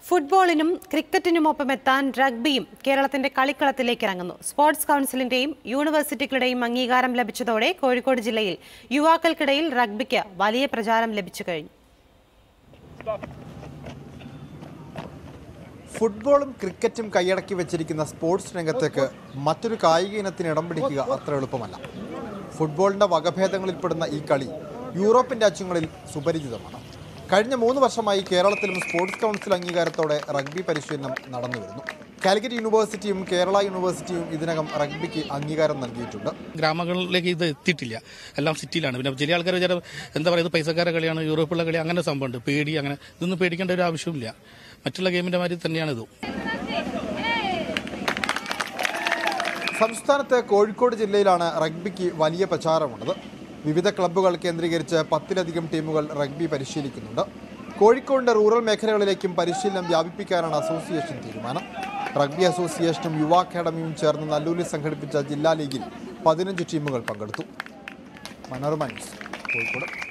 ഫുട്ബോളിനും ക്രിക്കറ്റിനുമൊപ്പം എത്താൻ റഗ്ബിയും കേരളത്തിന്റെ കളിക്കളത്തിലേക്ക് ഇറങ്ങുന്നു സ്പോർട്സ് കൗൺസിലിന്റെയും യൂണിവേഴ്സിറ്റികളുടെയും അംഗീകാരം ലഭിച്ചതോടെ കോഴിക്കോട് ജില്ലയിൽ യുവാക്കൾക്കിടയിൽ റഗ്ബിക്ക് വലിയ പ്രചാരം ലഭിച്ചു കഴിഞ്ഞു ഫുട്ബോളും ക്രിക്കറ്റും കൈയടക്കി വെച്ചിരിക്കുന്ന സ്പോർട്സ് രംഗത്തേക്ക് മറ്റൊരു കായിക ഇനത്തിന് ഇടം പിടിക്കുക അത്ര എളുപ്പമല്ല ഫുട്ബോളിന്റെ വകഭേദങ്ങളിൽപ്പെടുന്ന ഈ കളി യൂറോപ്യൻ രാജ്യങ്ങളിൽ സുപരിചിതമാണ് കഴിഞ്ഞ മൂന്ന് വർഷമായി കേരളത്തിലും സ്പോർട്സ് കൗൺസിൽ അംഗീകാരത്തോടെ റഗ്ബി പരിശീലനം നടന്നു വരുന്നു കാലിക്കറ്റ് യൂണിവേഴ്സിറ്റിയും കേരള യൂണിവേഴ്സിറ്റിയും ഇതിനകം റഗ്ബിക്ക് അംഗീകാരം നൽകിയിട്ടുണ്ട് ഗ്രാമങ്ങളിലേക്ക് ഇത് എത്തിയിട്ടില്ല എല്ലാം സിറ്റിയിലാണ് പിന്നെ ചില ആൾക്കാർ വിചാരം എന്താ പറയുക ഇത് പൈസക്കാരുടെ കളിയാണ് യൂറോപ്പുള്ള കളി അങ്ങനെ സംഭവമുണ്ട് പേടി അങ്ങനെ ഇതൊന്നും പേടിക്കേണ്ട ഒരു ആവശ്യമില്ല മറ്റുള്ള ഗെയിമിന്റെ മാതിരി തന്നെയാണ് ഇതും സംസ്ഥാനത്ത് കോഴിക്കോട് ജില്ലയിലാണ് റഗ്ബിക്ക് വലിയ പ്രചാരമുള്ളത് വിവിധ ക്ലബ്ബുകൾ കേന്ദ്രീകരിച്ച് പത്തിലധികം ടീമുകൾ റഗ്ബി പരിശീലിക്കുന്നുണ്ട് കോഴിക്കോടിന്റെ റൂറൽ മേഖലകളിലേക്കും പരിശീലനം വ്യാപിപ്പിക്കാനാണ് അസോസിയേഷൻ തീരുമാനം റഗ്ബി അസോസിയേഷനും യുവ അക്കാദമിയും ചേർന്ന് നല്ലൂരിൽ സംഘടിപ്പിച്ച ജില്ലാ ലീഗിൽ പതിനഞ്ച് ടീമുകൾ പങ്കെടുത്തു മനോരമ ന്യൂസ് കോഴിക്കോട്